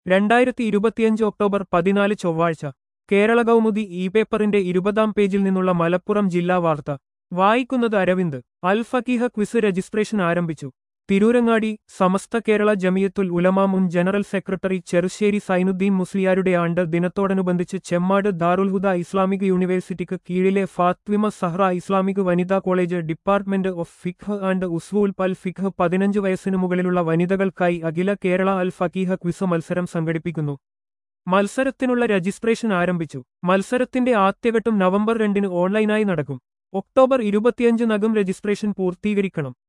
രണ്ടായിരത്തി ഇരുപത്തിയഞ്ച് ഒക്ടോബർ പതിനാല് ചൊവ്വാഴ്ച കേരള കൗമുദി ഇ പേപ്പറിന്റെ ഇരുപതാം പേജിൽ നിന്നുള്ള മലപ്പുറം ജില്ലാ വാർത്ത വായിക്കുന്നത് അരവിന്ദ് അൽ ഫക്കീഹ ക്വിസ് രജിസ്ട്രേഷൻ ആരംഭിച്ചു തിരൂരങ്ങാടി സമസ്ത കേരള ജമിയത്തുൽ ഉലമ മുൻ ജനറൽ സെക്രട്ടറി ചെറുശ്ശേരി സൈനുദ്ദീൻ മുസ്ലിയാരുടെ ആണ്ട് ദിനത്തോടനുബന്ധിച്ച് ചെമ്മാട് ദാറുൽഹുദ ഇസ്ലാമിക് യൂണിവേഴ്സിറ്റിക്ക് കീഴിലെ ഫാത്വിമ സഹ്റ ഇസ്ലാമിക് വനിതാ college department of Fiqh and Usool പൽ ഫിഖ് പതിനഞ്ച് വയസ്സിനു മുകളിലുള്ള വനിതകൾക്കായി അഖില കേരള അൽ ഫക്കീഹ ക്വിസ് മത്സരം സംഘടിപ്പിക്കുന്നു മത്സരത്തിനുള്ള രജിസ്ട്രേഷൻ ആരംഭിച്ചു മത്സരത്തിന്റെ ആദ്യഘട്ടം നവംബർ രണ്ടിന് ഓൺലൈനായി നടക്കും ഒക്ടോബർ ഇരുപത്തിയഞ്ചിനകം രജിസ്ട്രേഷൻ പൂർത്തീകരിക്കണം